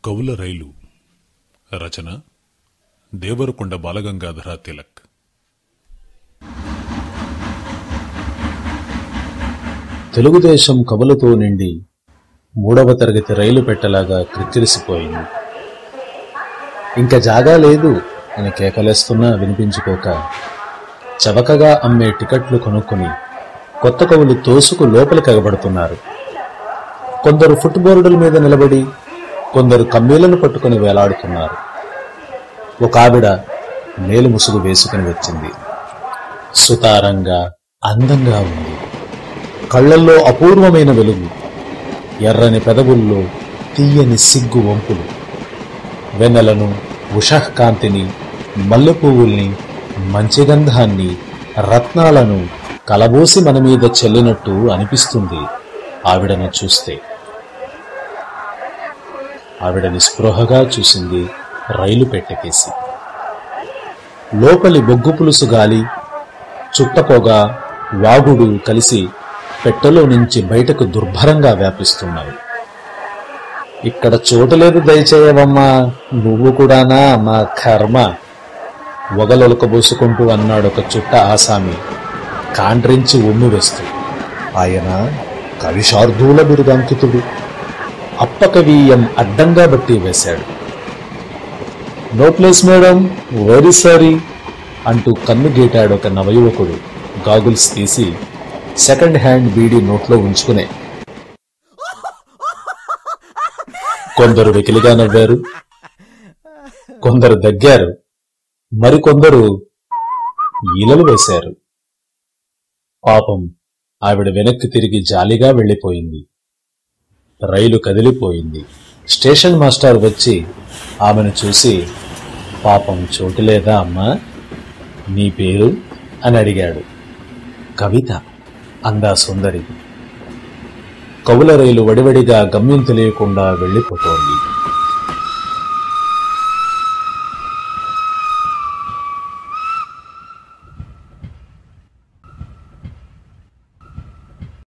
కవుల రైలు రచన దేవరకొండ బాలగంగాధర తిలక్ తెలుగుదేశం కబులతో నిండి మూడవ తరగతి రైలు పెట్టలాగా క్రిక్కిరిసిపోయింది ఇంక జాగా లేదు అని కేకలేస్తున్నా వినిపించుకోక చవకగా అమ్మే టికెట్లు కొనుక్కొని కొత్త కవులు తోసుకు లోపలికి ఎగబడుతున్నారు కొందరు ఫుట్బోర్డుల మీద నిలబడి కొందరు కమ్మీలను పట్టుకొని వేలాడుతున్నారు ఒక ఆవిడ మేలు ముసుగు వేసుకుని వచ్చింది సుతారంగా అందంగా ఉంది కళ్ళల్లో అపూర్వమైన వెలుగు ఎర్రని పెదవుల్లో తీయని సిగ్గు వంపులు వెన్నెలను ఉషఃకాంతిని మల్లెపువ్వుల్ని మంచిగంధాన్ని రత్నాలను కలబోసి మన మీద చెల్లినట్టు అనిపిస్తుంది ఆవిడను చూస్తే ఆవిడ నిస్పృహగా చూసింది రైలు పెట్టకేసి లోపలి బొగ్గు పులుసు గాలి చుట్టపొగ వాగుడు కలిసి పెట్టెలో నుంచి బయటకు దుర్భరంగా వ్యాపిస్తున్నాయి ఇక్కడ చోటు లేదు దయచేయవమ్మా నువ్వు కూడానా మా కర్మ ఒగలొలకబోసుకుంటూ అన్నాడు ఒక చుట్ట ఆసామి కాండ్రించి ఉమ్మి వేస్తూ ఆయన కవిశార్దూల బిరుదాంకితుడు అప్పకవీయం అడ్డంగా బట్టి వేశాడు no place madam very sorry అంటూ కన్ను గీటాడు ఒక నవయువకుడు గాగుల్స్ తీసి సెకండ్ హ్యాండ్ బీడీ నోట్లో ఉంచుకునే కొందరు వెకిలిగా నవ్వారు కొందరు దగ్గారు మరికొందరు ఈలలు వేశారు పాపం ఆవిడ వెనక్కి తిరిగి జాలిగా వెళ్ళిపోయింది రైలు కదిలిపోయింది స్టేషన్ మాస్టర్ వచ్చి ఆమెను చూసి పాపం చోటు లేదా అమ్మా నీ పేరు అని అడిగాడు కవిత అందా సుందరి కవుల రైలు వడివడిగా గమ్యం తెలియకుండా వెళ్ళిపోతోంది